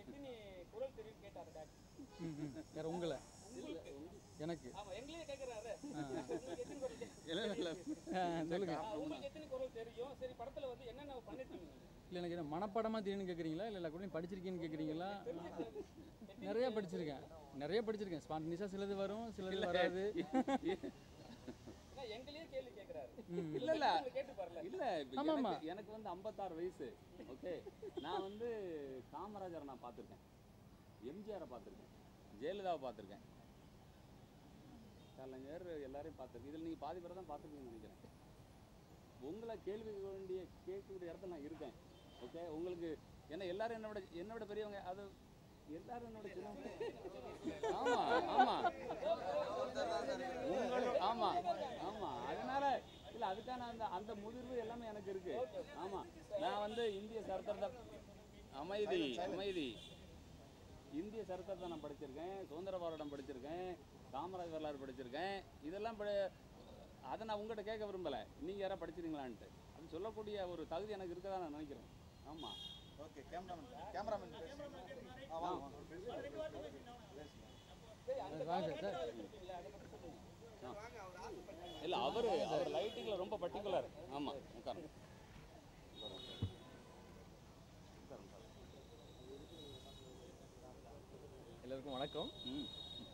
எத்தனை குரல் தெரியும் கேட்டாரு டாக்டர் ம் ம் வேறு உங்களை எனக்கு ஆமா எங்களையே கேட்கறாரு உங்களுக்கு எத்தனை குரல் தெரியும்? இல்லை இல்லை ஆ, சொல்லுங்க ஆ, உங்களுக்கு எத்தனை குரல் தெரியும் சரி படத்துல வந்து என்னென்ன பண்ணிருக்கீங்க இல்லை எனக்கு என்ன மனப்பாடமாக தெரியும்னு கேட்குறீங்களா இல்லை கூட படிச்சிருக்கீன்னு கேட்குறீங்களா நிறைய படிச்சிருக்கேன் நிறைய படிச்சிருக்கேன் ஸ்பான்டனிஸாக சிலது வரும் சிலது வராது ஏன்னா எங்களையே கேள்வி கேட்கறாரு இல்ல இல்ல நீங்க கேட்டு பாருல இல்ல இப்ப ஆமா, ஆமா. எனக்கு எனக்கு வந்து 56 வயசு ஓகே நான் வந்து காமராஜரை நான் பார்த்துருக்கேன் எம்ஜிஆரை பார்த்துருக்கேன் ஜெயலலிதாவை பார்த்துருக்கேன் கலைஞர் எல்லாரையும் பார்த்துருக்கேன் இதில் நீங்கள் பாதி பேரை தான் பார்த்துருக்கீங்கன்னு நினைக்கிறேன் உங்களை கேள்வி கேட்க வேண்டிய கேட்கக்கூடிய இடத்துல நான் இருக்கேன் ஓகே உங்களுக்கு ஏன்னா எல்லாரும் என்னோட என்னோட பெரியவங்க அது எல்லாரும் என்னோட சின்னவங்க ஆமா ஆமா உங்களோட ஆமா ஆமா அதனால இல்ல அதுக்கான அந்த அந்த முதிர்வு எல்லாமே எனக்கு இருக்கு ஆமா நான் வந்து இந்திய சரித்திரத்தை அமைதி அமைதி இந்திய சரித்திரத்தை நான் படிச்சிருக்கேன் சுதந்திர போராட்டம் படிச்சிருக்கேன் காமராஜ் வரலாறு படிச்சிருக்கேன் இதெல்லாம் படி அதை நான் உங்கள்கிட்ட கேட்க விரும்பலை நீங்கள் யாராவது படிச்சிருக்கீங்களான்ட்டு அது சொல்லக்கூடிய ஒரு தகுதி எனக்கு இருக்கதா நான் நினைக்கிறேன் ஆமாம் ஓகே கேமராமேன் கேமராமேன் ஆ வாங்க வாங்க வாங்க சார் சார் இல்லை அவர் அவர் லைட்டிங்கில் ரொம்ப பர்டிகுலர் ஆமாம் உட்காருங்க எல்லாருக்கும் வணக்கம் ம்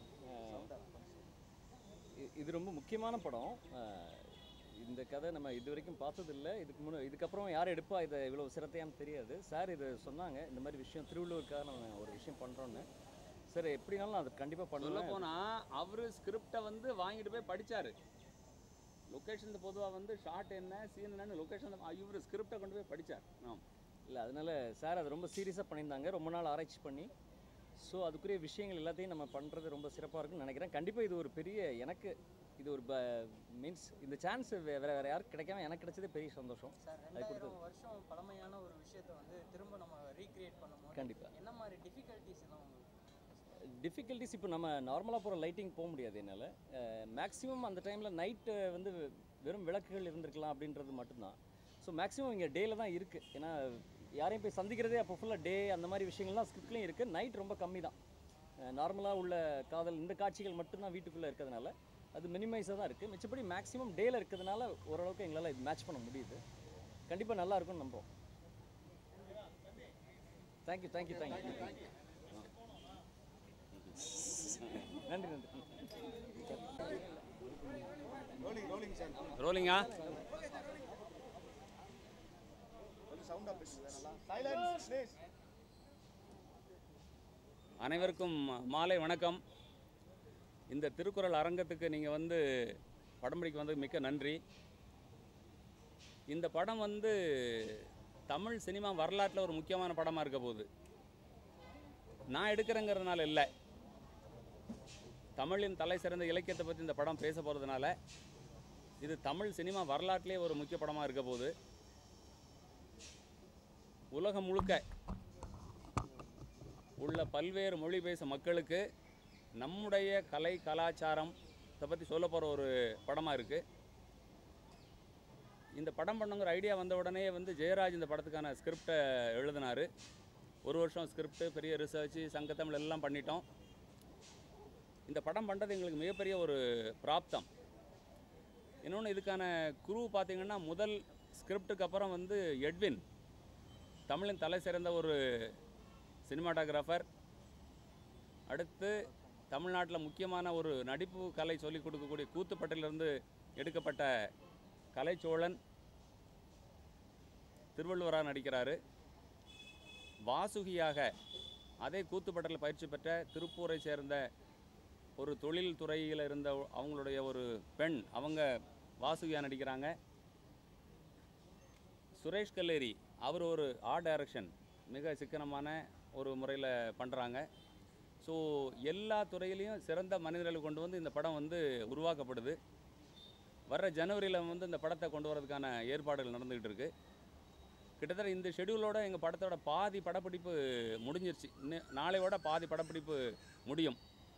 இ- இது ரொம்ப முக்கியமான படம் அஹ், இந்த கதை நம்ம இது வரைக்கும் பார்த்ததில்ல இதுக்கு முன்ன இதுக்கப்புறம் யார் எடுப்பா இதை இவ்வளோ சிரத்தையான்னு தெரியாது சார் இது சொன்னாங்க இந்த மாதிரி விஷயம் திருவள்ளுவருக்காக நம்ம ஒரு விஷயம் பண்ணுறோன்னு சார் எப்படினாலும் நான் அதை கண்டிப்பாக சொல்ல பண்ணுவேன் போனா அவரு ஸ்கிரிப்டை வந்து வாங்கிட்டு போய் படிச்சாரு லொக்கேஷன் பொதுவாக வந்து ஷார்ட் என்ன சீன் என்னன்னு லொக்கேஷன் இவர் ஸ்கிரிப்டை கொண்டு போய் படிச்சார் ஆமாம் இல்லை அதனால சார் அதை ரொம்ப சீரியஸாக பண்ணியிருந்தாங்க ரொம்ப நாள் ஆராய்ச்சி பண்ணி ஸோ அதுக்குரிய விஷயங்கள் எல்லாத்தையும் நம்ம பண்ணுறது ரொம்ப சிறப்பாக இருக்கும்னு நினைக்கிறேன் கண்டிப்பாக இது ஒரு பெரிய எனக்கு இது ஒரு மீன்ஸ் இந்த சான்ஸ் வேற வேற யாருக்கு கிடைக்காம எனக்கு கிடைச்சதே பெரிய சந்தோஷம் சார் ரெண்டாயிரம் வருஷம் பழமையான ஒரு விஷயத்தை வந்து திரும்ப நம்ம ரீக்ரியேட் பண்ணும்போது கண்டிப்பா. என்ன மாதிரி டிஃபிகல்ட்டிஸ் எல்லாம் உங்களுக்கு டிஃபிகல்ட்டிஸ் இப்போ நம்ம நார்மலாக போகிற லைட்டிங் போக முடியாது என்னால் மேக்ஸிமம் அந்த டைமில் நைட்டு வந்து வெறும் விளக்குகள் இருந்திருக்கலாம் அப்படின்றது மட்டும்தான் ஸோ மேக்ஸிமம் இங்கே டேயில் தான் இருக்குது ஏன்னா யாரையும் போய் சந்திக்கிறதே அப்போ ஃபுல்லாக டே அந்த மாதிரி விஷயங்கள்லாம் ஸ்கிரிப்ட்லேயும் இருக்குது நைட் ரொம்ப கம்மி தான் நார்மலாக உள்ள காதல் இந்த காட்சிகள் மட்டும்தான் வீட்டுக்குள்ளே இருக்கிறதுனால அது மினிமைஸாக தான் இருக்குது மிச்சப்படி மேக்ஸிமம் டேயில் இருக்கிறதுனால ஓரளவுக்கு எங்களால் இது மேட்ச் பண்ண முடியுது கண்டிப்பாக நல்லா இருக்கும்னு நம்புகிறோம் தேங்க்யூ தேங்க்யூ தேங்க்யூ நன்றி நன்றி ரோலிங் ரோலிங் சார் ரோலிங்கா கொஞ்சம் சவுண்டா பேசுங்க நல்லா சைலன்ஸ் ப்ளீஸ் அனைவருக்கும் மாலை வணக்கம் இந்த திருக்குறள் அரங்கத்துக்கு நீங்கள் வந்து படம் பிடிக்க வந்ததுக்கு மிக்க நன்றி இந்த படம் வந்து தமிழ் சினிமா வரலாற்றில் ஒரு முக்கியமான படமாக இருக்க போகுது நான் எடுக்கிறேங்கிறதுனால இல்லை தமிழின் தலை சிறந்த இலக்கியத்தை பற்றி இந்த படம் பேச போகிறதுனால இது தமிழ் சினிமா வரலாற்றிலே ஒரு முக்கிய படமாக இருக்க போகுது உலகம் முழுக்க உள்ள பல்வேறு மொழி பேசும் மக்களுக்கு நம்முடைய கலை கலாச்சாரம் இதை பற்றி சொல்ல போகிற ஒரு படமாக இருக்குது இந்த படம் பண்ணுங்கிற ஐடியா வந்த உடனே வந்து ஜெயராஜ் இந்த படத்துக்கான ஸ்கிரிப்டை எழுதினார் ஒரு வருஷம் ஸ்கிரிப்ட் பெரிய ரிசர்ச் சங்கத்தமிழ் எல்லாம் பண்ணிட்டோம் இந்த படம் பண்ணுறது எங்களுக்கு மிகப்பெரிய ஒரு பிராப்தம் இன்னொன்று இதுக்கான குரூ பார்த்தீங்கன்னா முதல் ஸ்கிரிப்டுக்கு அப்புறம் வந்து எட்வின் தமிழின் தலை சிறந்த ஒரு சினிமாட்டோகிராஃபர் அடுத்து தமிழ்நாட்டில் முக்கியமான ஒரு நடிப்பு கலை சொல்லிக் கொடுக்கக்கூடிய கூத்துப்பட்டிலிருந்து எடுக்கப்பட்ட கலைச்சோழன் திருவள்ளுவராக நடிக்கிறாரு வாசுகியாக அதே கூத்துப்பட்டில் பயிற்சி பெற்ற திருப்பூரை சேர்ந்த ஒரு தொழில் துறையில் இருந்த அவங்களுடைய ஒரு பெண் அவங்க வாசுகியாக நடிக்கிறாங்க சுரேஷ் கல்லேரி அவர் ஒரு ஆர்ட் டைரக்ஷன் மிக சிக்கனமான ஒரு முறையில் பண்ணுறாங்க ஸோ எல்லா துறையிலையும் சிறந்த மனிதர்களை கொண்டு வந்து இந்த படம் வந்து உருவாக்கப்படுது வர்ற ஜனவரியில் வந்து இந்த படத்தை கொண்டு வரதுக்கான ஏற்பாடுகள் நடந்துக்கிட்டு இருக்கு கிட்டத்தட்ட இந்த ஷெடியூலோட எங்கள் படத்தோட பாதி படப்பிடிப்பு முடிஞ்சிருச்சு இன்னும் நாளையோட பாதி படப்பிடிப்பு முடியும்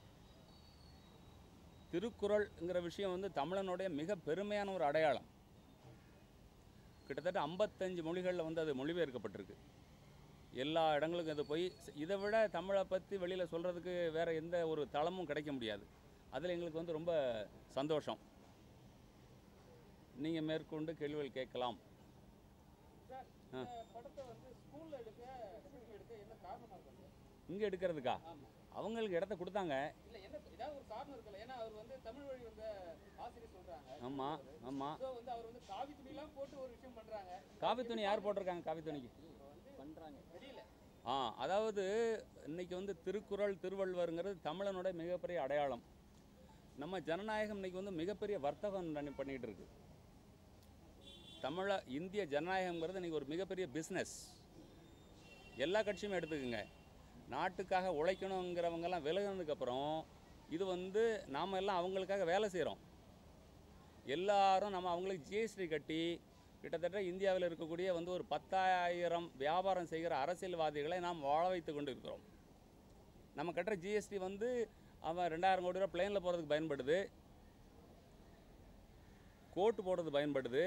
திருக்குறள்ங்கிற விஷயம் வந்து தமிழனுடைய மிக பெருமையான ஒரு அடையாளம் கிட்டத்தட்ட ஐம்பத்தஞ்சு மொழிகளில் வந்து அது மொழிபெயர்க்கப்பட்டிருக்கு எல்லா இடங்களுக்கும் இது போய் இதை விட தமிழை பற்றி வெளியில் சொல்கிறதுக்கு வேறு எந்த ஒரு தளமும் கிடைக்க முடியாது அதில் எங்களுக்கு வந்து ரொம்ப சந்தோஷம் நீங்கள் மேற்கொண்டு கேள்விகள் கேட்கலாம் சார் இந்த படத்தை வந்து ஸ்கூல்ல எடுக்க ஷூட்டிங் எடுக்க என்ன காரணமா இருக்கு இங்கே எடுக்கிறதுக்கா ஆமா அவங்களுக்கு இடத்த கொடுத்தாங்க இல்ல என்ன ஏதாவது ஒரு காரணம் இருக்குல்ல ஏன்னா அவர் வந்து தமிழ் வழி வந்த ஆசிரியர் சொல்றாங்க ஆமாம் ஆமாம் ஸோ வந்து அவர் வந்து காவி துணிலாம் போட்டு ஒரு விஷயம் பண்றாங்க காவி துணி யார் போட்டிருக்காங்க காவி துணிக்கு பண்ணுறாங்க தெரியல ஆ அதாவது இன்னைக்கு வந்து திருக்குறள் திருவள்ளுவருங்கிறது தமிழனோட மிகப்பெரிய அடையாளம் நம்ம ஜனநாயகம் இன்னைக்கு வந்து மிகப்பெரிய வர்த்தகம் பண்ணி- பண்ணிட்டு இருக்கு தமிழ இந்திய ஜனநாயகம்ங்கிறது இன்னைக்கு ஒரு மிகப்பெரிய பிஸ்னஸ் எல்லா கட்சியுமே எடுத்துக்கோங்க நாட்டுக்காக உழைக்கணுங்கிறவங்கெல்லாம் விலகினதுக்கப்புறம் இது வந்து நாம் எல்லாம் அவங்களுக்காக வேலை செய்கிறோம் எல்லாரும் நம்ம அவங்களுக்கு ஜிஎஸ்டி கட்டி கிட்டத்தட்ட இந்தியாவில் இருக்கக்கூடிய வந்து ஒரு பத்தாயிரம் வியாபாரம் செய்கிற அரசியல்வாதிகளை நாம் வாழ வைத்து கொண்டு இருக்கிறோம் நம்ம கட்டுற ஜிஎஸ்டி வந்து அவன் ரெண்டாயிரம் கோடி ரூபா பிளேனில் போகிறதுக்கு பயன்படுது கோட்டு போடுறது பயன்படுது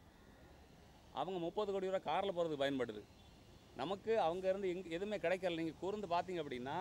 அவங்க முப்பது கோடி ரூபா காரில் போகிறதுக்கு பயன்படுது நமக்கு அவங்க இருந்து எங்க எதுவுமே கிடைக்கல நீங்கள் கூர்ந்து பார்த்தீங்க அப்படின்னா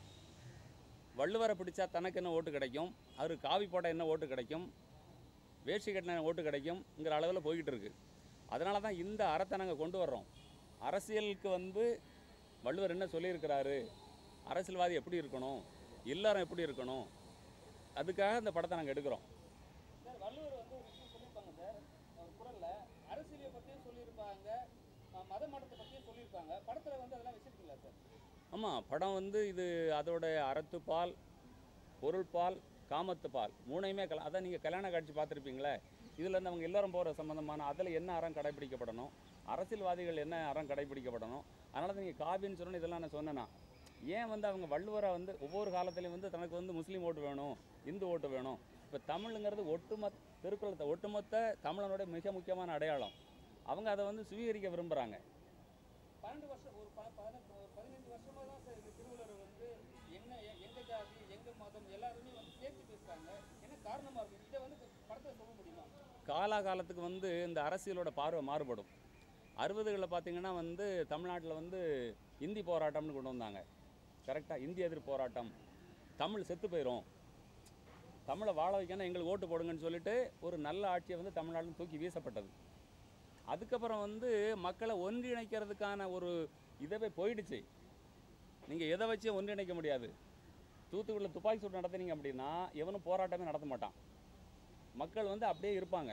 வள்ளுவரை பிடிச்சா தனக்கு என்ன ஓட்டு கிடைக்கும் அவர் காவி போட்டால் என்ன ஓட்டு கிடைக்கும் வேஷ்டி கட்டின ஓட்டு கிடைக்கும்ங்கிற அளவில் போய்கிட்டு இருக்கு அதனால தான் இந்த அறத்தை நாங்கள் கொண்டு வர்றோம் அரசியலுக்கு வந்து வள்ளுவர் என்ன சொல்லியிருக்கிறாரு அரசியல்வாதி எப்படி இருக்கணும் எல்லாரும் எப்படி இருக்கணும் அதுக்காக இந்த படத்தை நாங்கள் எடுக்கிறோம் சார் வள்ளுவர் வந்து ஒரு விஷயம் சொல்லியிருப்பாங்க சார் அவர் குரல்ல அரசியலை பற்றியும் சொல்லியிருப்பாங்க அஹ் மத மடத்தை பற்றியும் சொல்லியிருப்பாங்க படத்துல வந்து அதெல்லாம் வச்சிருக்கீங்களா சார் ஆமாம் படம் வந்து இது அதோட அறத்துப்பால் பொருள்பால் காமத்துப்பால் மூணையுமே கல அதான் நீங்கள் கல்யாண காட்சி பார்த்துருப்பீங்களே இதில் இருந்து அவங்க எல்லாரும் போகிற சம்மந்தமான அதில் என்ன அறம் கடைபிடிக்கப்படணும் அரசியல்வாதிகள் என்ன அறம் கடைபிடிக்கப்படணும் அதனால தான் நீங்கள் காவின்னு சொன்னோன்னு இதெல்லாம் நான் சொன்னேன்னா ஏன் வந்து அவங்க வள்ளுவரை வந்து ஒவ்வொரு காலத்துலையும் வந்து தனக்கு வந்து முஸ்லீம் ஓட்டு வேணும் இந்து ஓட்டு வேணும் இப்போ தமிழுங்கிறது ஒட்டுமொத்த திருக்குறளத்தை ஒட்டுமொத்த தமிழனோட மிக முக்கியமான அடையாளம் அவங்க அதை வந்து சுவீகரிக்க விரும்புகிறாங்க பன்னெண்டு வருஷம் ஒரு ப- பதினெட்டு ஒரு பதினஞ்சு வருஷமா தான் சார் இந்த திருவள்ளுவர் வந்து என்ன எ- எங்க ஜாதி எங்க மதம் எல்லாருமே வந்து சேர்த்து பேசுறாங்க என்ன காரணமா இருக்கு இதை வந்து படத்துல சொல்ல முடியுமா காலாகாலத்துக்கு வந்து இந்த அரசியலோட பார்வை மாறுபடும் அறுபதுகளில் பார்த்தீங்கன்னா வந்து தமிழ்நாட்டில் வந்து இந்தி போராட்டம்னு கொண்டு வந்தாங்க கரெக்டாக இந்தி எதிர் போராட்டம் தமிழ் செத்து போயிடும் தமிழை வாழ வைக்கணும் எங்களுக்கு ஓட்டு போடுங்கன்னு சொல்லிட்டு ஒரு நல்ல ஆட்சியை வந்து தமிழ்நாட்டில் தூக்கி வீசப்பட்டது அதுக்கப்புறம் வந்து மக்களை ஒன்றிணைக்கிறதுக்கான ஒரு இதவே போயிடுச்சு நீங்கள் எதை வச்சு ஒன்றிணைக்க முடியாது தூத்துக்குடியில் துப்பாக்கி சூடு நடத்துனீங்க அப்படின்னா எவனும் போராட்டமே நடத்த மாட்டான் மக்கள் வந்து அப்படியே இருப்பாங்க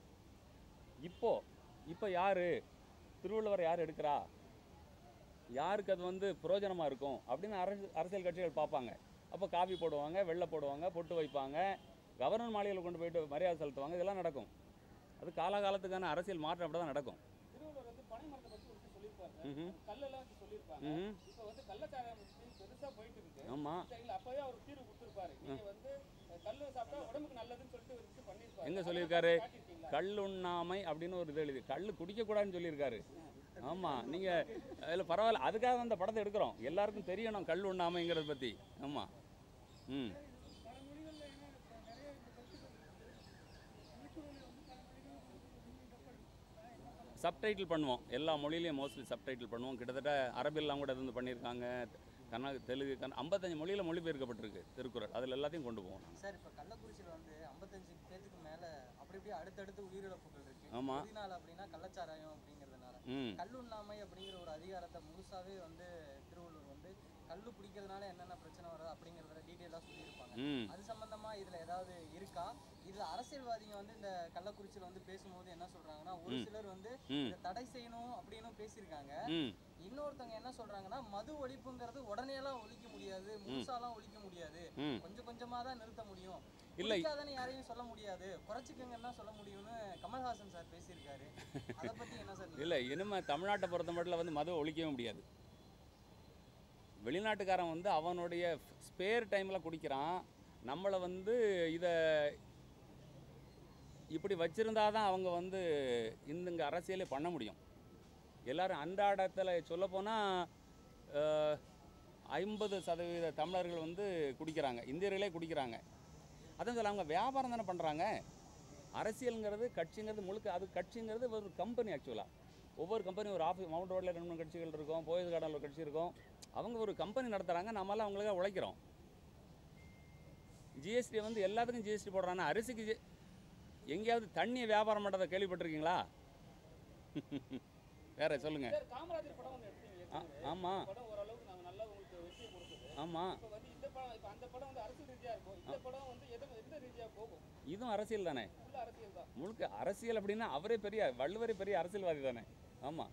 இப்போ இப்போ யாரு திருவள்ளுவர் யார் எடுக்கிறா யாருக்கு அது வந்து பிரயோஜனமாக இருக்கும் அப்படின்னு அரசு அரசியல் கட்சிகள் பார்ப்பாங்க அப்போ காவி போடுவாங்க வெள்ளை போடுவாங்க பொட்டு வைப்பாங்க கவர்னர் மாளிகையில் கொண்டு போயிட்டு மரியாதை செலுத்துவாங்க இதெல்லாம் நடக்கும் அது காலாகாலத்துக்கான அரசியல் மாற்றம் அப்படி தான் நடக்கும் திருவள்ளுவர் வந்து பனை மரத்தை பத்தி ஒரு விஷயம் சொல்லியிருப்பாரு ம்ஹும். கல்லெல்லாம் வச்சு சொல்லியிருப்பாங்க ம்ஹும். இப்போ வந்து கள்ளச்சாராயம் வந்து பெருசா போயிட்டு இருக்கு ஆமாம் சரிங்களா அப்பவே அவர் தீர்வு கொடுத்துருப்பாரு நீங்க வந்து அஹ், கல்லு சாப்பிட்டா உடம்புக்கு நல்லதுன்னு சொல்லிட்டு ஒரு விஷயம் பண்ணியிருப்பாரு எங்க சொல்லியிருக்காரு? காட்டியிருக்கீங்களா? கல் உண்ணாமை அப்படின்னு ஒரு இது எழுதி கல் குடிக்கக்கூடாதுன்னு சொல்லியிருக்காரு ஆமாம் நீங்கள் அதில் பரவாயில்ல அதுக்காக அந்த படத்தை எடுக்கிறோம் எல்லாருக்கும் தெரியணும் கல் உண்ணாமைங்கிறத பற்றி ஆமாம் ம் சப்டைட்டில் பண்ணுவோம் எல்லா மொழியிலையும் மோஸ்ட்லி சப்டைட்டில் பண்ணுவோம் கிட்டத்தட்ட அரபிலாம் கூட இது வந்து பண்ணியிருக்காங்க கன்னா தெலுங்கு கன் ஐம்பத்தஞ்சு மொழியில் மொழிபெயர்க்கப்பட்டிருக்கு திருக்குறள் அதில் எல்லாத்தையும் கொண்டு போவோம் நாங்கள் சார் இப்போ கள்ளக்குறிச்சியில் வந்து ஐம்பத்தஞ்சு பேத்துக்கு மேலே அப்படி இப்படி அடுத்தடுத்து உயிரிழப்புகள் இருக்கு ஆமா. நாள் அப்படின்னா கள்ளச்சாராயம் அப்படிங்கிறதுனால ம் கல்லுண்ணாமை அப்படிங்கிற ஒரு அதிகாரத்தை முழுசாவே வந்து திருவள்ளுவர் வந்து கல்லு குடிக்கிறதுனால என்னென்ன பிரச்சனை வருது அப்படிங்கிறத டீட்டெயிலாக சொல்லியிருப்பாங்க ம் அது சம்பந்தமா இதுல ஏதாவது இருக்கா இதுல அரசியல்வாதிங்க வந்து இந்த கள்ளக்குறிச்சியில வந்து பேசும்போது என்ன சொல்றாங்கன்னா ஒரு ம். சிலர் வந்து ம் இதை தடை செய்யணும் அப்படின்னு பேசியிருக்காங்க ம் இன்னொருத்தவங்க என்ன சொல்றாங்கன்னா மது ஒழிப்புங்கிறது உடனேலாம் ஒழிக்க முடியாது முழுசாலாம் ஒழிக்க முடியாது ம் கொஞ்சம் கொஞ்சமா தான் நிறுத்த முடியும் இல்லை குடிக்காதன்னு யாரையும் சொல்ல முடியாது குறைச்சிக்கங்கன்னு தான் சொல்ல முடியும்னு கமல்ஹாசன் சார் பேசியிருக்காரு அதை பத்தி என்ன சார் நீங்க- இல்லை இனிமே தமிழ்நாட்டை பொறுத்த மட்டும் வந்து மதுவை ஒழிக்கவே முடியாது வெளிநாட்டுக்காரன் வந்து அவனுடைய ஸ்பேர் டைமில் குடிக்கிறான் நம்மளை வந்து இதை இப்படி வச்சிருந்தா தான் அவங்க வந்து இந்த இங்க அரசியலே பண்ண முடியும் எல்லாரும் அன்றாடத்தில் சொல்லப்போனால் ஐம்பது சதவீத தமிழர்கள் வந்து குடிக்கிறாங்க இந்தியர்களே குடிக்கிறாங்க அதான் சொல்ல அவங்க வியாபாரம் தானே பண்ணுறாங்க அரசியலுங்கிறது கட்சிங்கிறது முழுக்க அது கட்சிங்கிறது ஒரு கம்பெனி ஆக்சுவலாக ஒவ்வொரு கம்பெனி ஒரு ஆஃபீஸ் மவுண்ட் ரோட்டில் ரெண்டு மூணு கட்சிகள் இருக்கும் போயஸ் கார்டனில் ஒரு கட்சி இருக்கும் அவங்க ஒரு கம்பெனி நடத்துகிறாங்க நம்மளாம் அவங்களுக்காக உழைக்கிறோம் ஜிஎஸ்டி வந்து எல்லாத்துக்கும் ஜிஎஸ்டி போடுறாங்க அரிசிக்கு ஜி- எங்கேயாவது தண்ணியை வியாபாரம் பண்ணுறதை கேள்விப்பட்டிருக்கீங்களா வேற சொல்லுங்க சார் காமராஜர் படம் ஒன்று எடுத்தீங்க ஆ ஏற்கனவே. ஆமாம் படம் ஓரளவுக்கு நாங்கள் நல்லா உங்களுக்கு வெற்றியை கொடுத்தது ஆமாம் இப்போ வந்து இந்த படம் இப்போ அந்த படம் வந்து அரசியல் ரீதியாக இருக்கும் இந்த படம் வந்து எது எந்த ரீதியாக போகும் இதுவும் அரசியல் தானே ஃபுல்லாக அரசியல் தான் முழுக்க அரசியல் அப்படின்னா அவரே பெரிய வள்ளுவரே பெரிய அரசியல்வாதி தானே ஆமாம்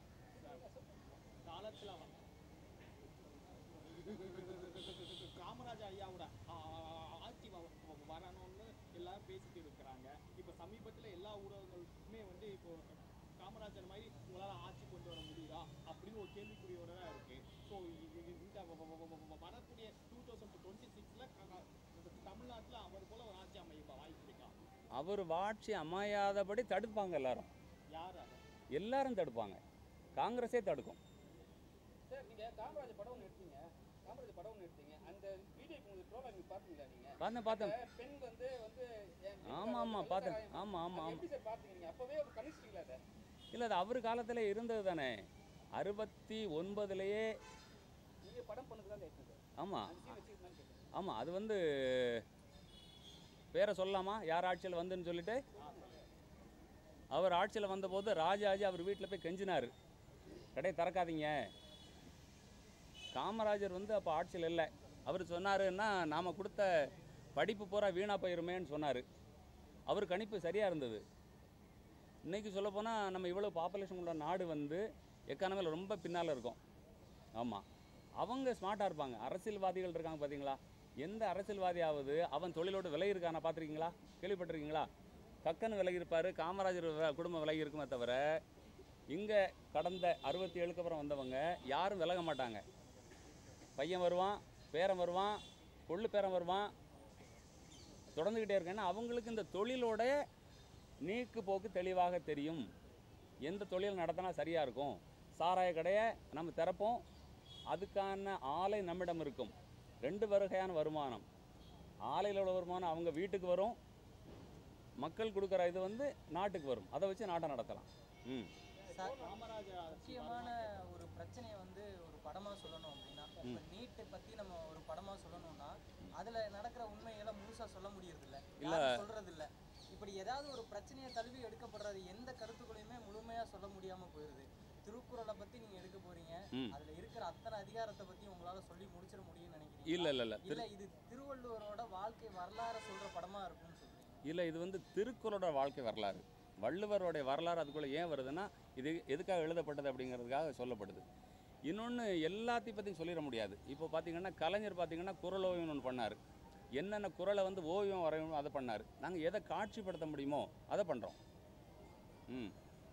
காமராஜர் ஐயாவோட ஆ, ஆட்சி வ- வ- வரணும்னு எல்லாரும் பேசிட்டு இருக்கிறாங்க இப்போ சமீபத்தில் எல்லா ஊடகங்களுமே வந்து இப்போ காமராஜர் மாதிரி உங்களால் ஆட்சி கொண்டு வர முடியுதா அப்படின்னு ஒரு கேள்விக்குறியோட தான் இருக்கு ஸோ இந்த வ- வ- வ- வ- வரக்கூடிய டூ தௌசண்ட் டுவெண்ட்டி சிக்ஸில் தமிழ்நாட்டில் அவர் போல ஒரு ஆட்சி அமைய வாய்ப்பு இருக்கா அவர் ஆட்சி அமையாதபடி தடுப்பாங்க எல்லாரும் யார் அதை எல்லாரும் தடுப்பாங்க காங்கிரஸே தடுக்கும் சார் நீங்கள் காமராஜர் படம் ஒன்று எடுத்தீங்க காமராஜர் படம் ஒன்று எடுத்தீங்க அந்த வீடியோ உங்களுக்கு ட்ரோலாக நீங்கள் பார்த்தீங்களா நீங்கள் பார்த்தேன் பார்த்தேன் அந்த பெண் வந்து வந்து என் வீட்டுக்காரர் ஆமாம் ஆமாம் வந்து பார்த்தேன் வெள்ளக்காரன். ஆமாம் ஆமாம் அது ஆமாம் எப்படி சார் பார்த்தீங்க நீங்கள் அப்போவே கணிச்சிட்டீங்களா அதை இல்லை அது அவர் காலத்தில் இருந்தது தானே அறுபத்தி ஒன்பதுலேயே நீங்கள் படம் பண்ணது தான் கேட்குது ஆமாம் அந்த சீன் வச்சுருந்தான்னு கேட்குறேன் ஆமாம் அது வந்து பேரை சொல்லலாமா யார் ஆட்சியில் வந்துன்னு சொல்லிட்டு அவர் ஆட்சியில் வந்தபோது ராஜாஜி அவர் வீட்டில் போய் கெஞ்சினார் கடையை திறக்காதீங்க காமராஜர் வந்து அப்போ ஆட்சியில் இல்லை அவர் சொன்னாருன்னா நாம் கொடுத்த படிப்பு பூரா வீணாக போயிருமேன்னு சொன்னார் அவர் கணிப்பு சரியாக இருந்தது இன்றைக்கி சொல்லப்போனால் நம்ம இவ்வளோ பாப்புலேஷன் உள்ள நாடு வந்து எக்கானமியில் ரொம்ப பின்னால் இருக்கோம் ஆமாம் அவங்க ஸ்மார்ட்டாக இருப்பாங்க அரசியல்வாதிகள் இருக்காங்க பார்த்தீங்களா எந்த அரசியல்வாதியாவது அவன் தொழிலோடு விலகி இருக்கானா பார்த்துருக்கீங்களா கேள்விப்பட்டிருக்கீங்களா கக்கன் விலகி இருப்பார் காமராஜர் வ- குடும்பம் விலகி இருக்குமே தவிர இங்கே கடந்த அறுபத்தி ஏழுக்கு அப்புறம் வந்தவங்க யாரும் விலக மாட்டாங்க பையன் வருவான் பேரன் வருவான் கொள்ளு பேரன் வருவான் தொடர்ந்துக்கிட்டே இருக்கேன்னா அவங்களுக்கு இந்த தொழிலோட நீக்கு போக்கு தெளிவாக தெரியும் எந்த தொழில் நடத்தினா சரியாக இருக்கும் சாராய கடையை நம்ம திறப்போம் அதுக்கான ஆலை நம்மிடம் இருக்கும் ரெண்டு வகையான வருமானம் ஆலையில் உள்ள வருமானம் அவங்க வீட்டுக்கு வரும் மக்கள் கொடுக்குற இது வந்து நாட்டுக்கு வரும் அதை வச்சு நாட்டை நடத்தலாம் ம் சார் காமராஜர் ஆட்சி முக்கியமான ஒரு பிரச்சனையை வந்து ஒரு படமா சொல்லணும் அப்படின்னா இப்போ நீட்டை பத்தி நம்ம ஒரு படமா சொல்லணும்னா அதுல நடக்கிற உண்மைகளை முழுசா சொல்ல முடியறது இல்ல இல்ல. யாரும் சொல்றது இல்ல இப்படி ஏதாவது ஒரு பிரச்சனையை தழுவி எடுக்கப்படுறது எந்த கருத்துக்களையுமே முழுமையா சொல்ல முடியாம போயிருது திருக்குறளை பத்தி நீங்க எடுக்க போறீங்க ம். அதுல இருக்கிற அத்தனை அதிகாரத்தை பத்தி உங்களால சொல்லி முடிச்சிட முடியும்னு நினைக்கிறீங்க இல்லை இல்லை இல்லை இல்ல இது திருவள்ளுவரோட வாழ்க்கை வரலாறு சொல்ற படமா இருக்கும்னு சொல்றீங்க இல்லை இது வந்து திருக்குறளோட வாழ்க்கை வரலாறு வள்ளுவருடைய வரலாறு அதுக்குள்ளே ஏன் வருதுன்னா இது எதுக்காக எழுதப்பட்டது அப்படிங்கிறதுக்காக சொல்லப்படுது இன்னொன்று எல்லாத்தையும் பற்றியும் சொல்லிட முடியாது இப்போ பார்த்தீங்கன்னா கலைஞர் பார்த்தீங்கன்னா குறள் ஓவியம் ஒன்று பண்ணார் என்னென்ன குறளை வந்து ஓவியம் வரையணும் அதை பண்ணார் நாங்கள் எதை காட்சிப்படுத்த முடியுமோ அதை பண்ணுறோம் ம்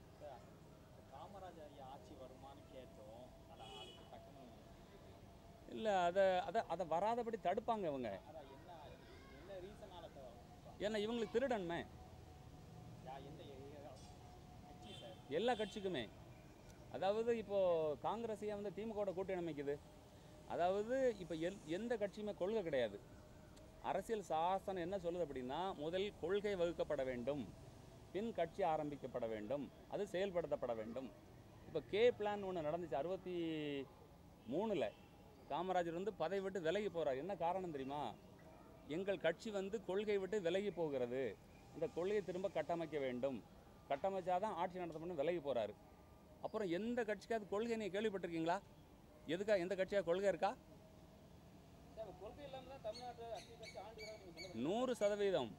காமராஜர் ஐயா ஆட்சி வருமான்னு கேட்டோம் அதான் அதுக்கு டக்குன்னு இல்லை அதை அதை அதை வராதபடி தடுப்பாங்க இவங்க அதான் என்ன என்ன ரீசனால ஏன்னா இவங்களுக்கு திருடன்மே யா எந்த கட்சி சார் எல்லா கட்சிக்குமே அதாவது இப்போது காங்கிரஸ் ஏன் வந்து திமுகவோட கூட்டணி அமைக்குது அதாவது இப்போ எல் எந்த கட்சியுமே கொள்கை கிடையாது அரசியல் சாசனம் என்ன சொல்லுது அப்படின்னா முதல் கொள்கை வகுக்கப்பட வேண்டும் பின் கட்சி ஆரம்பிக்கப்பட வேண்டும் அது செயல்படுத்தப்பட வேண்டும் இப்போ கே பிளான் ஒன்று நடந்துச்சு அறுபத்தி மூணில் காமராஜர் வந்து பதவி விட்டு விலகி போகிறார் என்ன காரணம் தெரியுமா எங்கள் கட்சி வந்து கொள்கை விட்டு விலகி போகிறது இந்த கொள்கையை திரும்ப கட்டமைக்க வேண்டும் கட்டமைச்சாதான் ஆட்சி நடத்தணும்னு விலகி போகிறாரு அப்புறம் எந்த கட்சிக்காவது கொள்கை நீங்கள் கேள்விப்பட்டிருக்கீங்களா எதுக்கா எந்த கட்சியாக கொள்கை இருக்கா சார் இப்ப கொள்கை இல்லாமல் தான் தமிழ்நாட்டு அரசியல் கட்சி ஆண்டு நீங்கள் சொல்ல நூறு சதவீதம்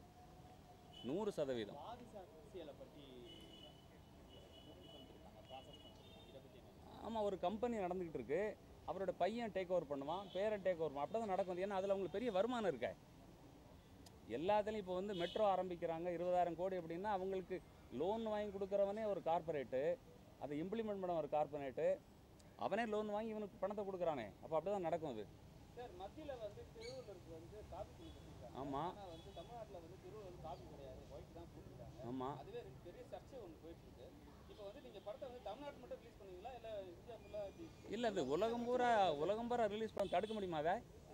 நூறு சதவீதம் வாரிசு அரசியலை பற்றி பண்ணிருக்காங்க ப்ராசஸ் பண்ணிருக்காங்க இதை பற்றி என்ன ஆமாம் ஒரு கம்பெனி நடந்துக்கிட்டு இருக்கு அவரோட பையன் டேக் ஓவர் பண்ணுவான் பேரை டேக் ஓவர் அப்படி தான் நடக்கும் ஏன்னா அதில் அவங்களுக்கு பெரிய வருமானம் இருக்கே எல்லாத்துலேயும் இப்போ வந்து மெட்ரோ ஆரம்பிக்கிறாங்க இருபதாயிரம் கோடி அப்படின்னா அவங்களுக்கு லோன் வாங்கி கொடுக்குறவனே ஒரு கார்ப்பரேட்டு அதை இம்ப்ளிமெண்ட் பண்ண ஒரு கார்ப்பரேட்டு அவனே லோன் வாங்கி இவனுக்கு பணத்தை கொடுக்குறானே அப்போ அப்படி தான் நடக்கும் அது சார் மத்தியில் வந்து திருவள்ளூருக்கு வந்து காபி தூள் கட்டிருக்காங்க ஆமாம் ஆனால் வந்து தமிழ்நாட்டில் வந்து திருவள்ளூர் வந்து காபி கிடையாது ஒயிட் தான் போட்டுருக்காங்க ஆமாம் அதுவே ரெண்டு பெரிய சர்ச்சை ஒன்று போயிட்டு இருக்கு இப்போ வந்து நீங்கள் படத்தை வந்து தமிழ்நாட்டு மட்டும் ரிலீஸ் பண்ணுவீங்களா இல்லை இந்தியா ஃபுல்லாக இல்லை அது உலகம் பூரா உலகம் பூரா ரிலீஸ் பண்ண தடுக்க முடியுமா அதை சரி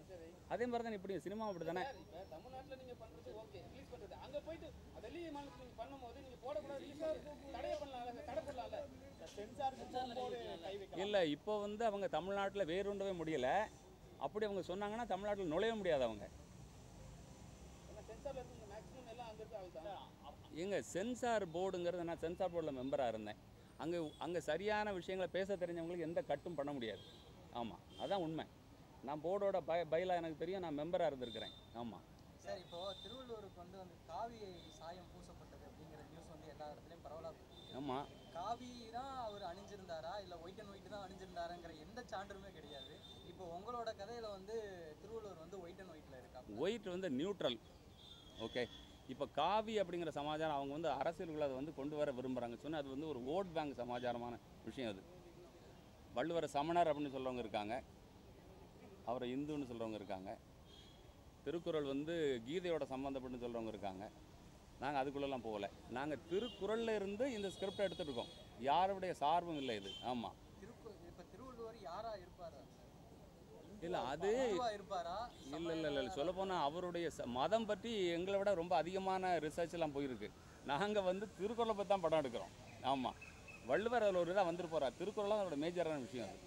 அதே மாதிரி தான் இப்படி சினிமா அப்படி தானே சார் இப்போ தமிழ்நாட்டில் நீங்கள் பண்ணுறது ஓகே ரிலீஸ் பண்ணுறது அங்கே போயிட்டு வெளி மாநிலத்தில் நீங்கள் பண்ணும்போது நீங்கள் போடக்கூடாது ரிலீஸ் தடையை பண்ணலாம்ல தடை பண்ணலாம்ல சென்சார் போர்டு கை வைக்கலாம் இல்லை இப்போ வந்து அவங்க தமிழ்நாட்டில் வேறுண்டவே முடியல அப்படி அவங்க சொன்னாங்கன்னா தமிழ்நாட்டில் நுழைய முடியாது அவங்க ஏன்னா சென்சாரில் இருந்து மேக்ஸிமம் எல்லாம் அங்கே இருக்க ஆள் தான் எங்க சென்சார் போர்டுங்கிறது நான் சென்சார் போர்டில் மெம்பராக இருந்தேன் அங்கே அங்கே சரியான விஷயங்களை பேச தெரிஞ்சவங்களுக்கு எந்த கட்டும் பண்ண முடியாது ஆமாம் அதான் உண்மை நான் போர்டோட பய பயிலாக எனக்கு தெரியும் நான் மெம்பராக இருந்திருக்கிறேன் ஆமாம் சார் இப்போ திருவள்ளூருக்கு வந்து வந்து காவி சாயம் பூசப்பட்டது அப்படிங்கிற நியூஸ் வந்து எல்லா இடத்துலயும் பரவலாக ஆமாம் காவி தான் அவர் அணிஞ்சிருந்தாரா இல்லை ஒயிட் அண்ட் ஒயிட் தான் அணிஞ்சிருந்தாராங்கிற எந்த சான்றுமே கிடையாது இப்போ உங்களோட கதையில வந்து திருவள்ளூர் வந்து ஒயிட் அண்ட் ஒயிட்ல இருக்கா ஒயிட் வந்து நியூட்ரல் ஓகே இப்போ காவி அப்படிங்கிற சமாச்சாரம் அவங்க வந்து அரசியலுக்குள்ள அதை வந்து கொண்டு வர விரும்புகிறாங்க சொன்னால் அது வந்து ஒரு ஓட் பேங்க் சமாச்சாரமான விஷயம் அது வள்ளுவர சமணர் அப்படின்னு சொல்கிறவங்க இருக்காங்க அவரை இந்துன்னு சொல்கிறவங்க இருக்காங்க திருக்குறள் வந்து கீதையோட சம்மந்தப்பட்டு சொல்கிறவங்க இருக்காங்க நாங்கள் அதுக்குள்ளெல்லாம் போகல நாங்கள் திருக்குறளில் இருந்து இந்த ஸ்கிரிப்டை எடுத்துட்டு இருக்கோம் யாருடைய சார்பும் இல்லை இது ஆமாம் திருக்கு இப்போ திருவள்ளுவர் யாரா இருப்பாரா இல்லை அது இந்துவா இருப்பாரா இல்லை இல்லை இல்லை சொல்லப்போனால் அவருடைய ச- மதம் பற்றி எங்களை விட ரொம்ப அதிகமான ரிசர்ச் எல்லாம் போயிருக்கு நாங்கள் வந்து திருக்குறளை பற்றி தான் படம் எடுக்கிறோம் ஆமாம் வள்ளுவர் அதில் ஒரு இதாக வந்துட்டு போகிறார் திருக்குறள் அதோட மேஜரான விஷயம் அது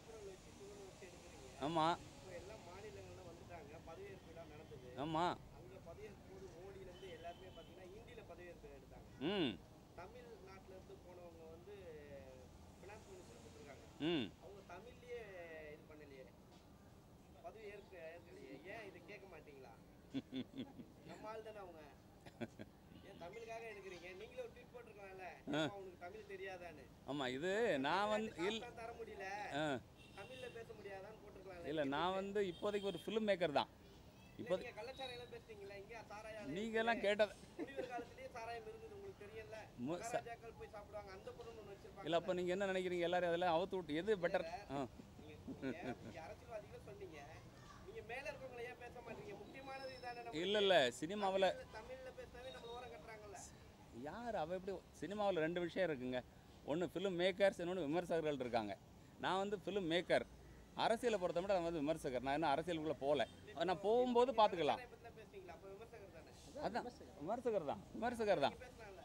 ஆமாம் எல்லா மாநிலங்கள்ல வந்துட்டாங்க பதவியேற்பு விழா நடந்தது ஆமாம் அங்க பதவியேற்பு போது மோடியில இருந்து எல்லாருமே பாத்தீங்கன்னா ஹிந்தியில பதவியேற்பு எடுத்தாங்க ம் தமிழ்நாட்டுல இருந்து போனவங்க வந்து பினான்ஸ் மினிஸ்டர் கொடுத்துருக்காங்க ம் அவங்க தமிழ்லயே இது பண்ணலையே பதவி ஏற்க ஏற்கலையே ஏன் இதை கேட்க மாட்டீங்களா நம்ம ஆள் தானே அவங்க ஏன் தமிழுக்காக எடுக்கிறீங்க நீங்களே ஒரு ட்வீட் போட்டிருக்கலாம்ல ஏம்மா உனக்கு தமிழ் தெரியாதான்னு ஆமாம் இது நான் வந்து இல் காசெல்லாம் தர முடியல ஆ தமிழ்ல பேச முடியாதான்னு போட்டிருக்கலாம்ல இல்லை நான் வந்து இப்போதைக்கு ஒரு ஃபிலிம் மேக்கர் தான் இப்போ நீங்க கள்ளச்சாராயம் எல்லாம் பேசுறீங்களா இங்க சாராயம் நீங்கள் எல்லாம் கேட்டது முனிவர் காலத்திலேயே சாராயம் இருந்தது உங்களுக்கு தெரியல மு- ச- மகாராஜாக்கள் போய் சாப்பிடுவாங்க அந்த பொருள் ஒன்று வச்சிருப்பாங்க இல்லை அப்போ நீங்கள் என்ன நினைக்கிறீங்க எல்லாரும் அதெல்லாம் அவுத்து விட்டு எது பெட்டர் ஆ நீங்க நீங்க நீங்க அரசியல்வாதிகள் சொன்னீங்க நீங்க மேல இருக்கவங்கள ஏன் பேச மாட்டீங்க முக்கியமானது இதானே நம்ம இல்லை இல்லை சினிமாவில் தமிழ்ல- தமிழ்ல பேசினாவே நம்ம ஓரம் கட்டுறாங்கல்ல யார் அவ எப்படி சினிமாவில் ரெண்டு விஷயம் இருக்குங்க ஒன்று ஃபிலிம் மேக்கர்ஸ் இன்னொன்று விமர்சகர்கள் இருக்காங்க நான் வந்து ஃபிலிம் மேக்கர் அரசியலை பொறுத்த மட்டும் நான் வந்து விமர்சகர் நான் இன்னும் அரசியலுக்குள்ளே போகல நான் போகும்போது பார்த்துக்கலாம் இதை பத்தி தான் பேசுறீங்களா அப்ப விமர்சகர் தானே அதான் விமர்சகர் தான் விமர்சகர் தான் பேசலாம்ல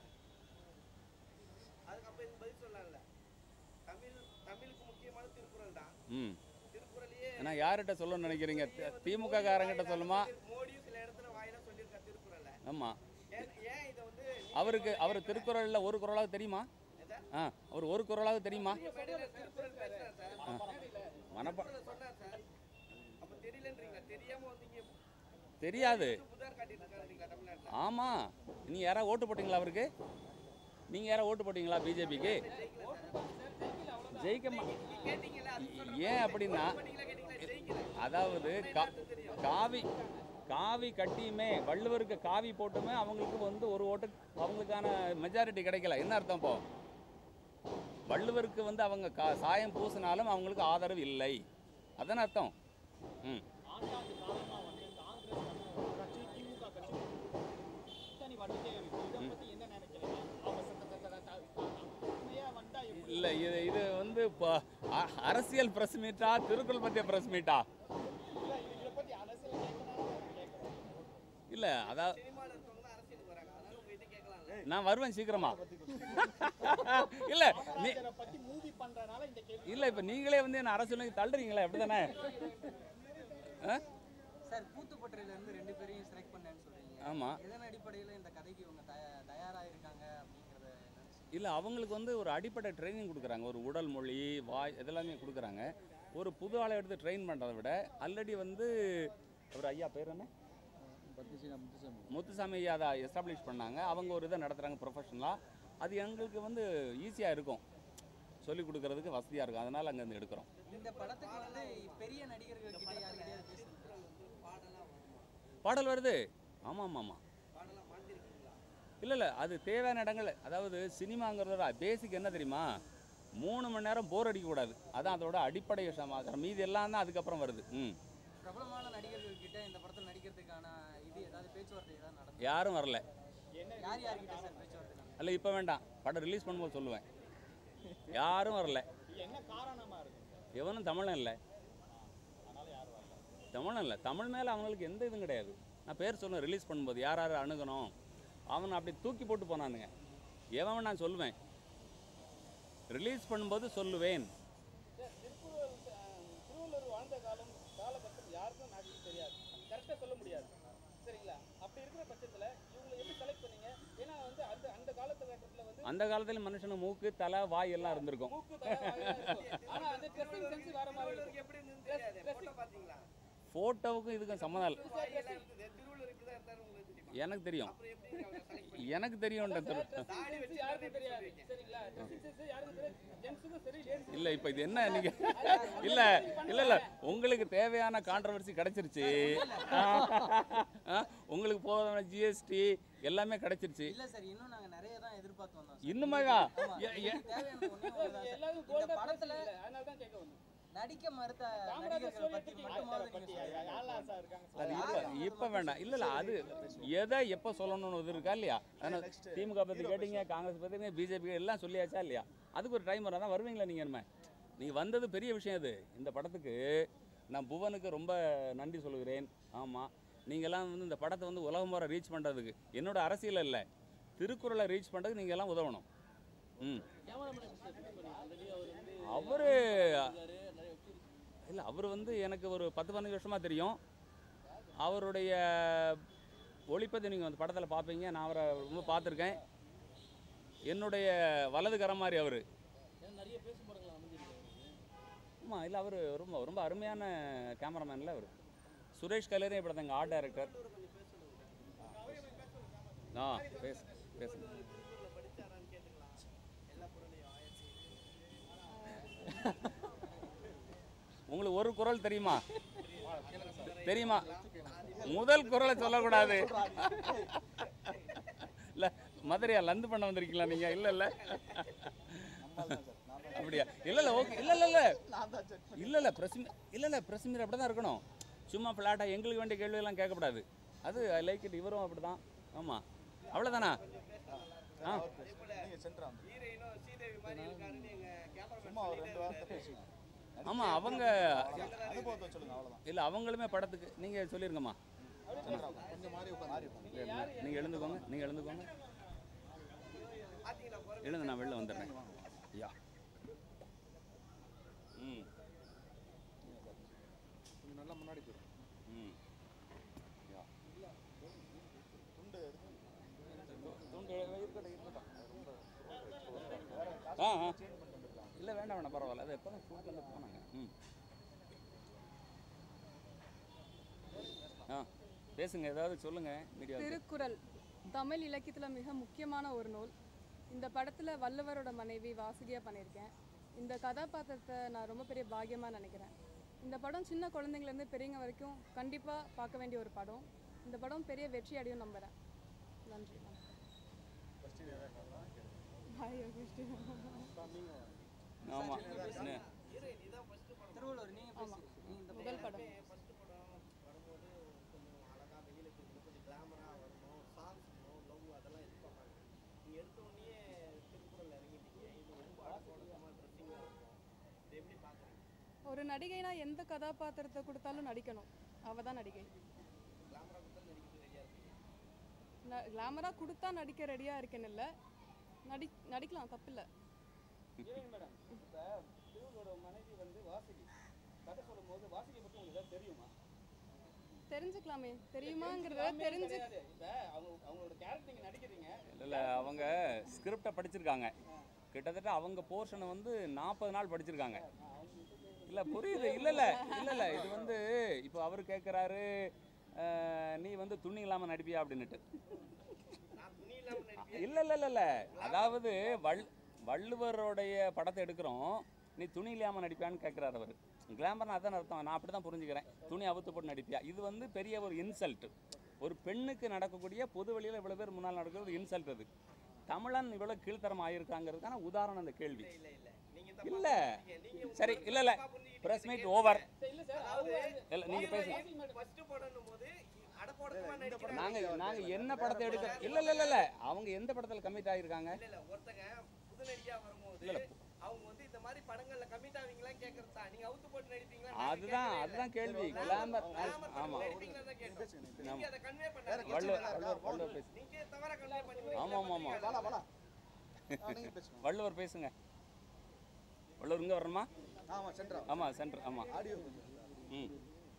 அதுக்கு அப்ப இதுக்கு பதில் சொல்லலாம்ல தமிழ் தமிழுக்கு முக்கியமான திருக்குறள் தான் ம் திருக்குறளையே நான் யார்கிட்ட சொல்லணும்னு நினைக்கிறீங்க தி- திமுக காரங்கிட்ட சொல்லுமா மோடியும் சில இடத்துல வாயில சொல்லியிருக்காரு திருக்குறளை ஆமாம் ஏன் ஏன் இதை வந்து அவருக்கு அவர் திருக்குறளில் ஒரு குரலாவது தெரியுமா ஆ அவர் ஒரு குரலாவது தெரியுமா மேடையில திருக்குறள் பேசினார் சார் மனப்பா திருக்குறளை சொன்னார் சார் அப்ப தெரியலன்றீங்களா தெரியாம வந்து இங்க தெரியாது புதார் காட்டிட்டு இருக்காருங்களா தமிழ்நாட்டுல ஆமாம் நீ யாராவது ஓட்டு போட்டீங்களா அவருக்கு நீங்கள் யாராவது ஓட்டு போட்டீங்களா பிஜேபிக்கு ஜெயிக்க மா கேட்டீங்களா ஏன் அப்படின்னா நீங்களா கேட்டீங்களா ஜெயிக்கல அதாவது கா- காவி காவி கட்டியுமே வள்ளுவருக்கு காவி போட்டுமே அவங்களுக்கு வந்து ஒரு ஓட்டு அவங்களுக்கான மெஜாரிட்டி கிடைக்கல என்ன அர்த்தம் இப்போ வள்ளுவருக்கு வந்து அவங்க கா சாயம் பூசினாலும் அவங்களுக்கு ஆதரவு இல்லை அதான அர்த்தம் ம் ஆண்டாண்டு காலமா வந்து காங்கிரஸ் கட்சி திமுக கட்சி கூட்டணி வந்துட்டே இருக்கு இதை பத்தி என்ன நினைக்கிறீங்க அவங்க சத்த- சத்த- சத்த- சத்த- உண்மையா வந்தா எப்படி இல்லை இது இது வந்து இப்போ அ- அரசியல் பிரஸ் மீட்டா திருக்குறள் பற்றிய பிரஸ் மீட்டா இல்ல இது- இதை பத்தி அரசியல் கேட்கணும் கேட்கணும் இல்லை அதாவது சினிமால இருக்கவங்க தான் அரசியலுக்கு வராங்க அதனால உங்ககிட்ட கேட்கலாம்ல நான் வருவேன் சீக்கிரமா இல்லை நீ இதை பத்தி மூவி பண்றதுனால இந்த கேள்வி இல்லை இப்போ நீங்களே வந்து என்ன அரசியலுக்கு தள்ளுறீங்களே அப்படி தானே சார் கூத்துப்பட்டியில இருந்து ரெண்டு பேரையும் செலக்ட் பண்ணேன்னு சொல்றீங்க ஆமாம் எதன் அடிப்படையில் இந்த கதைக்கு இவங்க தயா- தயாரா இருக்காங்க அப்படிங்கறத நினைச்சு இல்லை அவங்களுக்கு வந்து ஒரு அடிப்படை ட்ரைனிங் கொடுக்குறாங்க ஒரு உடல் மொழி வாய் இதெல்லாமே கொடுக்குறாங்க ஒரு புது ஆளை எடுத்து ட்ரெயின் பண்ணுறதை விட ஆல்ரெடி வந்து ஒரு ஐயா பேர் என்ன பத்மஸ்ரீ முத்துசாமி முத்துசாமி ஐயா அதை எஸ்டாப்ளிஷ் பண்ணாங்க அவங்க ஒரு இதை நடத்துகிறாங்க ப்ரொஃபஷனலாக அது எங்களுக்கு வந்து ஈஸியாக இருக்கும் சொல்லிக் கொடுக்கறதுக்கு வசதியாக இருக்கும் அதனால் அங்கேருந்து எடுக்கிறோம் இந்த படத்துக்கு வந்து பெரிய நடிகர்கள் கிட்ட யாருக்கிட்டயாவது பேசுறீங்க பாடல் வருது ஆமாம் ஆமாம் ஆமாம் இல்லை இல்லை அது தேவையான இடங்கள் அதாவது சினிமாங்கிறதோட பேசிக் என்ன தெரியுமா மூணு மணி நேரம் போர் அடிக்கக்கூடாது அதான் அதோட அடிப்படை சமாச்சாரம் மீதி எல்லாம் தான் அதுக்கப்புறம் வருது ம் பிரபலமான நடிகர்கள் கிட்ட இந்த படத்தில் நடிக்கிறதுக்கான இது ஏதாவது பேச்சுவார்த்தை ஏதாவது நடந்து யாரும் வரல யார் யார்கிட்ட சார் பேச்சுவார்த்தை நடந்தது? அல்ல இப்போ வேண்டாம் படம் ரிலீஸ் பண்ணும்போது சொல்லுவேன் யாரும் வரல என்ன காரணமா இருக்கு எவனும் தமிழன் இல்லை தமிழ் இல்லை தமிழ் மேலே அவங்களுக்கு எந்த இதுவும் கிடையாது நான் பேர் சொல்லுவேன் ரிலீஸ் பண்ணும்போது யார் யார் அணுகணும் அவனை அப்படி தூக்கி போட்டு போனானுங்க எவன் நான் சொல்லுவேன் ரிலீஸ் பண்ணும்போது சொல்லுவேன் சார், திருக்குறள் அஹ், திருவள்ளுவர் வாழ்ந்த காலம் காலகட்டம் யாருக்கும் நாட்டுக்கு தெரியாது கரெக்டாக சொல்ல முடியாது சரிங்களா அப்படி இருக்கிற பட்சத்தில் இவங்களை எப்படி செலக்ட் பண்ணீங்க ஏன்னா வந்து அந்த அந்த காலகட்டத்தில் வந்து அந்த காலத்தில் மனுஷனுக்கு மூக்கு தலை வாய் எல்லாம் இருந்திருக்கும் மூக்கு தலை வாயெல்லாம் இருக்கும் ஆனால் அந்த ட்ரெஸ்ஸிங் சென்ஸ் வேற மாதிரி இருக்கும் திருவள்ளுவருக்கு எப்படி இருந்ததுன்னு தெரியாது போட்டோ பார்த்தீங்களா ஃபோட்டோவுக்கும் இதுக்கும் சம்மந்தம் இல்லை வாயெல்லாம் இருந்தது திருவள்ளுவர் இப்படி தான் இருந்தாரு உங்களுக்கு தெரியுமா எனக்கு தெரியும் அப்புறம் எப்படி நீங்க அவரை select பண்ணீங்க? எனக்கு தெரியும்ன்ற தெரு தாடி சென்ஸ் வச்சு யாருக்கும் தெரியாது சரிங்களா ட்ரெஸ்ஸிங் சென்ஸ் யாருக்கும் தெரியாது ஜென்ஸுக்கும் சரி லேடிஸுக்கும் இல்லை இப்போ இது என்ன நீங்கள் இல்லை இல்லை இல்லை உங்களுக்கு தேவையான கான்ட்ரவர்சி கிடச்சிருச்சு உங்களுக்கு போதான ஜிஎஸ்டி எல்லாமே கிடச்சிருச்சு இல்ல சார் இன்னும் நாங்க நிறைய தான் எதிர்பார்த்து வந்தோம் சார். இன்னுமேவா ஆமா, ஏ- ஏ- எங்களுக்கு தேவையான ஒண்ணே ஒண்ணுதான் சார். எல்லாரும் இந்த கோல்டா படத்துல படத்தில் அதனால தான் கேட்க வந்தேன் நடிக்க மறுத்த காமராஜர் நடிகர்கள் பத்தி story மட்டுமாவது பத்தி நீங்க சொல்லுங்க. யாரெல்லாம் சார் இருக்காங்க அது இப்போ இப்போ வேண்டாம் இல்லை இல்லை அது எதை எப்போ சொல்லணும்னு இது இருக்கா இல்லையா ஆனால் திமுக பற்றி கேட்டீங்க காங்கிரஸ் பற்றி பிஜேபி எல்லாம் சொல்லியாச்சா இல்லையா அதுக்கு ஒரு டைம் வராதான் தான் வருவீங்களா நீங்கள் என்ன நீங்கள் வந்தது பெரிய விஷயம் இது இந்த படத்துக்கு நான் புவனுக்கு ரொம்ப நன்றி சொல்லுகிறேன் ஆமாம் நீங்கள்லாம் வந்து இந்த படத்தை வந்து உலகம் வர ரீச் பண்ணுறதுக்கு என்னோட அரசியல் இல்லை திருக்குறளை ரீச் பண்ணுறதுக்கு நீங்கள் எல்லாம் உதவணும் ம் அவர் இல்லை அவர் வந்து எனக்கு ஒரு பத்து பதினஞ்சு வருஷமாக தெரியும் அவருடைய ஒளிப்பதை நீங்கள் அந்த படத்தில் பார்ப்பீங்க நான் அவரை ரொம்ப பார்த்துருக்கேன் என்னுடைய வலது கரம் மாதிரி அவர் ஆமாம் இல்லை அவர் ரொம்ப ரொம்ப அருமையான கேமராமேனில் அவர் சுரேஷ் கலேரே இப்படி எங்கள் ஆர்ட் டைரக்டர் ஆ பேசு பேசுங்க திருக்குறளை படிச்சாரான்னு கேட்டுக்கலாம் எல்லா பொருளையும் ஆயிரத்தி உங்களுக்கு ஒரு குரல் தெரியுமா தெரியுமா முதல் குரலை சொல்லக்கூடாது இல்லை மதுரையா லந்து பண்ண வந்திருக்கீங்களா நீங்கள் இல்லை இல்லை அப்படியா இல்லை இல்லை ஓகே இல்லை இல்லை இல்லை இல்லை இல்லை பிரஸ் இல்லை இல்லை பிரஸ் மீட் அப்படி தான் இருக்கணும் சும்மா ஃப்ளாட்டாக எங்களுக்கு வேண்டிய கேள்வியெல்லாம் கேட்கக்கூடாது அது ஐ லைக் இட் இவரும் அப்படி தான் ஆமாம் அவ்வளோதானா ஆ ஹீரோயினும் ஸ்ரீதேவி மாதிரி இருக்காருன்னு எங்க கேமரா ஆமாம் அவங்க இல்லை அவங்களுமே படத்துக்கு நீங்கள் சொல்லிருங்கம்மா நீங்கள் எழுந்துக்கோங்க நீங்கள் எழுந்துக்கோங்க பாத்தீங்களா போற எழுந்து நான் வெளில வந்துடுறேன் யா ம் நல்லா முன்னாடி போயிடும் ம் யா துண்டு துண்டு இருக்கட்டும் இருக்கட்டும் ஆ ஆ இல்லை வேண்டாம் வேண்டாம் பரவாயில்ல அது எப்போ தான் ஷூட்லேருந்து போனாங்க ம் ஆ பேசுங்க ஏதாவது சொல்லுங்கள் மீடியா திருக்குறள் தமிழ் இலக்கியத்தில் மிக முக்கியமான ஒரு நூல் இந்த படத்தில் வள்ளுவரோட மனைவி வாசுகியாக பண்ணியிருக்கேன் இந்த கதாபாத்திரத்தை நான் ரொம்ப பெரிய பாக்கியமாக நினைக்கிறேன் இந்த படம் சின்ன குழந்தைங்கலேருந்து பெரியவங்க வரைக்கும் கண்டிப்பாக பார்க்க வேண்டிய ஒரு படம் இந்த படம் பெரிய வெற்றி அடையும் நம்புகிறேன் நன்றி பாய் யோகேஷ் ஆமாம் ஹீரோயின் இதான் ஃபர்ஸ்ட் படம் திருவள்ளுவர் நீங்க பேசுங்க நீங்க இந்த முதல் படம் ஃபர்ஸ்ட் படம் வரும்போது கொஞ்சம் அழகா வெயிலுக்கு இருக்கணும், கொஞ்சம் கிளாமரா வரணும் சாங்ஸ் இருக்கணும் லவ் அதெல்லாம் எதிர்பார்ப்பாங்க நீங்க எடுத்த உடனே திருக்குறள் இறங்கிட்டீங்க இது ரொம்ப அடக்கமா ட்ரெஸ்ஸிங்காக இருக்கும் இது எப்படி பார்க்குறீங்க ஒரு நடிகைனா எந்த கதாபாத்திரத்தை கொடுத்தாலும் நடிக்கணும் அவள் தான் நடிகை கிளாமரா கொடுத்தா நடிக்கிறது ரெடியாக இருக்கீங்க கிளாமராக கொடுத்தா நடிக்க ரெடியாக இருக்கேன்னு இல்லை நடி நடிக்கலாம் தப்பில்லை ஹீரோயின் மேடம் இப்போ திருவள்ளுவரோட மனைவி வந்து வாசுகி கதை சொல்லும்போது வாசுகி பற்றி உங்களுக்கு ஏதாவது தெரியுமா தெரிஞ்சுக்கலாமே தெரியுமாங்கிறத தெரிஞ்சுக்கலாமே தெரிஞ்சு கிடையாது. இப்ப அவங்க அவங்களோட கேரக்டர் நீங்க நடிக்கிறீங்க இல்லை அவங்க ஸ்கிரிப்டை படிச்சிருக்காங்க கிட்டத்தட்ட அவங்க போர்ஷனை வந்து நாற்பது நாள் படிச்சிருக்காங்க இல்லை புரியுது இல்லை இல்லை இல்லை இல்லை இது வந்து இப்போ அவர் கேட்குறாரு நீ வந்து துணி இல்லாமல் நடிப்பியா அப்படின்னுட்டு நான் துணி இல்லாமல் நடிப்பேன் இல்லை இல்லை இல்லை இல்லை அதாவது வள் வள்ளுவருடைய படத்தை எடுக்கிறோம் நீ துணி இல்லாமல் நடிப்பியான்னு கேட்குறாரு அவர் கிளாமர்னு அதான் அர்த்தம் நான் அப்படி தான் புரிஞ்சுக்கிறேன் துணி அவுத்து போட்டு நடிப்பியா இது வந்து பெரிய ஒரு இன்சல்ட் ஒரு பெண்ணுக்கு நடக்கக்கூடிய பொது வழியில் இவ்வளோ பேர் முன்னால் நடக்கிறது இன்சல்ட் அது தமிழன் இவ்வளோ கீழ்த்தரம் ஆகியிருக்காங்கிறதுக்கான உதாரணம் இந்த கேள்வி இல்லை இல்லை நீங்க இல்லை நீங்க சரி இல்லை இல்லை ப்ரெஸ் மீட் ஓவர் சரி, இல்ல சார் அவங்க வந்து இல்லை நீங்கள் பேசுங்க ஃபர்ஸ்ட் படம்னும் போது அடப்போடக்கமா நடிக்கிறாங்க நாங்கள் நாங்கள் என்ன படத்தை எடுக்க இல்லை இல்லை இல்லை இல்லை அவங்க எந்த படத்தில் கமிட் ஆகியிருக்காங்க இல்ல இல்ல ஒருத்தங்க புது நடிகா வரும்போது இல்ல, அவங்க வந்து இந்த மாதிரி படங்கள்ல கமிட் ஆவீங்களான்னு கேக்குறது தான் நீங்க அவுத்து போட்டு நடிப்பீங்களா அதுதான் அதுதான் கேள்வி கிளாமர் ஆமாம் நடிப்பீங்களான்னு கேட்டோம் நீங்க அதை கன்வே வள்ளுவர் பண்ணாதீங்க வள்ளுவர் வள்ளுவர் பேசு நீங்க தவறா கன்வே பண்ணி ஆமாம் ஆமாம் ஆமாம் வாடா வாடா ஆ, நீங்க பேசுங்க வள்ளுவர் பேசுங்க வள்ளுவர் இங்கே வரணுமா ஆமா சென்ட்ரா ஆமாம் சென்டர் ஆமாம் ஆடியோ ம்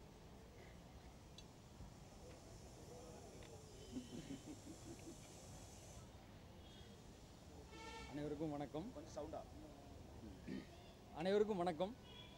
அனைவருக்கும் வணக்கம் கொஞ்சம் சவுண்டா அனைவருக்கும் வணக்கம்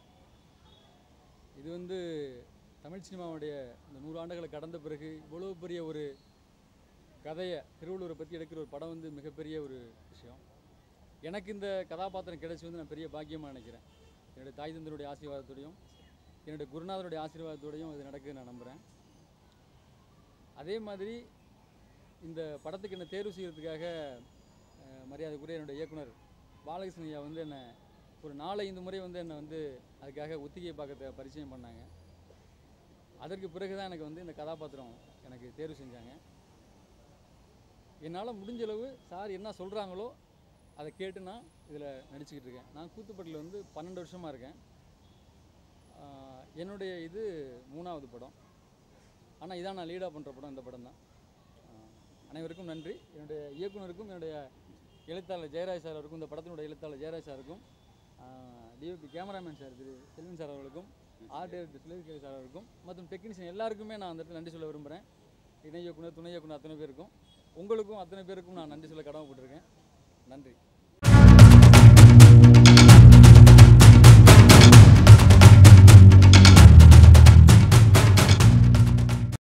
இது வந்து தமிழ் சினிமாவுடைய இந்த நூறு ஆண்டுகளை கடந்த பிறகு இவ்வளோ பெரிய ஒரு கதையை திருவள்ளுவரை பற்றி எடுக்கிற ஒரு படம் வந்து மிகப்பெரிய ஒரு விஷயம் எனக்கு இந்த கதாபாத்திரம் கிடைச்சி வந்து நான் பெரிய பாக்கியமாக நினைக்கிறேன் என்னுடைய தாய் தந்தருடைய ஆசீர்வாதத்தோடையும் என்னுடைய குருநாதருடைய ஆசீர்வாதத்தோடையும் இது நடக்குது நான் நம்புகிறேன் அதே மாதிரி இந்த படத்துக்கு என்னை தேர்வு செய்கிறதுக்காக அஹ், மரியாதைக்குரிய என்னுடைய இயக்குனர் பாலகிருஷ்ணன் ஐயா வந்து என்னை ஒரு நாலு ஐந்து முறை வந்து என்னை வந்து அதுக்காக ஒத்திகை பார்க்கறத பரிச்சயம் பண்ணாங்க அதற்கு பிறகு தான் எனக்கு வந்து இந்த கதாபாத்திரம் எனக்கு தேர்வு செஞ்சாங்க என்னால் முடிஞ்ச அளவு சார் என்ன சொல்கிறாங்களோ அதை கேட்டு நான் இதில் நடிச்சுக்கிட்டு இருக்கேன் நான் கூத்துப்பட்டில் வந்து பன்னெண்டு வருஷமாக இருக்கேன் ஆஹ் என்னுடைய இது மூணாவது படம் ஆனால் இதான் நான் லீடாக பண்ணுற படம் இந்த படம் தான் அனைவருக்கும் நன்றி என்னுடைய இயக்குனருக்கும் என்னுடைய எழுத்தாளர் ஜெயராஜ் சார் அவருக்கும் இந்த படத்தினுடைய எழுத்தாளர் ஜெயராஜ் சாருக்கும் DOP cameraman sir Thiru Selvan sir அவர்களுக்கும் ஆர்ட் டைரக்டர் சுலேஷ்கரி சார் அவருக்கும் மற்றும் டெக்னீஷியன் எல்லாருக்குமே நான் அந்த இடத்துல நன்றி சொல்ல விரும்புகிறேன் இணை இயக்குனர் துணை இயக்குனர் அத்தனை பேருக்கும் உங்களுக்கும் அத்தனை பேருக்கும் நான் நன்றி சொல்ல கடமைப்பட்டிருக்கேன் நன்றி